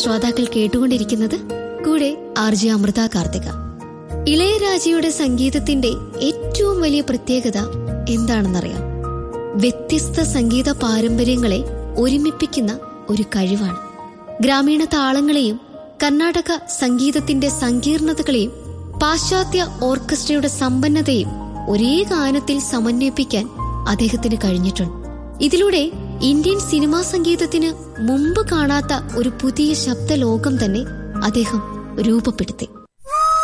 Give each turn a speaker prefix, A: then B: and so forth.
A: ശ്രോതാക്കൾ കേട്ടുകൊണ്ടിരിക്കുന്നത് കൂടെ ആർ ജെ അമൃത കാർത്തിക ഇളയരാജയുടെ സംഗീതത്തിന്റെ ഏറ്റവും വലിയ പ്രത്യേകത എന്താണെന്നറിയാം വ്യത്യസ്ത സംഗീത പാരമ്പര്യങ്ങളെ ഒരുമിപ്പിക്കുന്ന ഒരു കഴിവാണ് ഗ്രാമീണ താളങ്ങളെയും കർണാടക സംഗീതത്തിന്റെ സങ്കീർണതകളെയും പാശ്ചാത്യ ഓർക്കസ്ട്രയുടെ സമ്പന്നതയും ഒരേ ഗാനത്തിൽ സമന്വയിപ്പിക്കാൻ അദ്ദേഹത്തിന് കഴിഞ്ഞിട്ടുണ്ട് ഇതിലൂടെ ഇന്ത്യൻ സിനിമാ സംഗീതത്തിന് മുമ്പ് കാണാത്ത ഒരു പുതിയ ശബ്ദലോകം തന്നെ അദ്ദേഹം രൂപപ്പെടുത്തി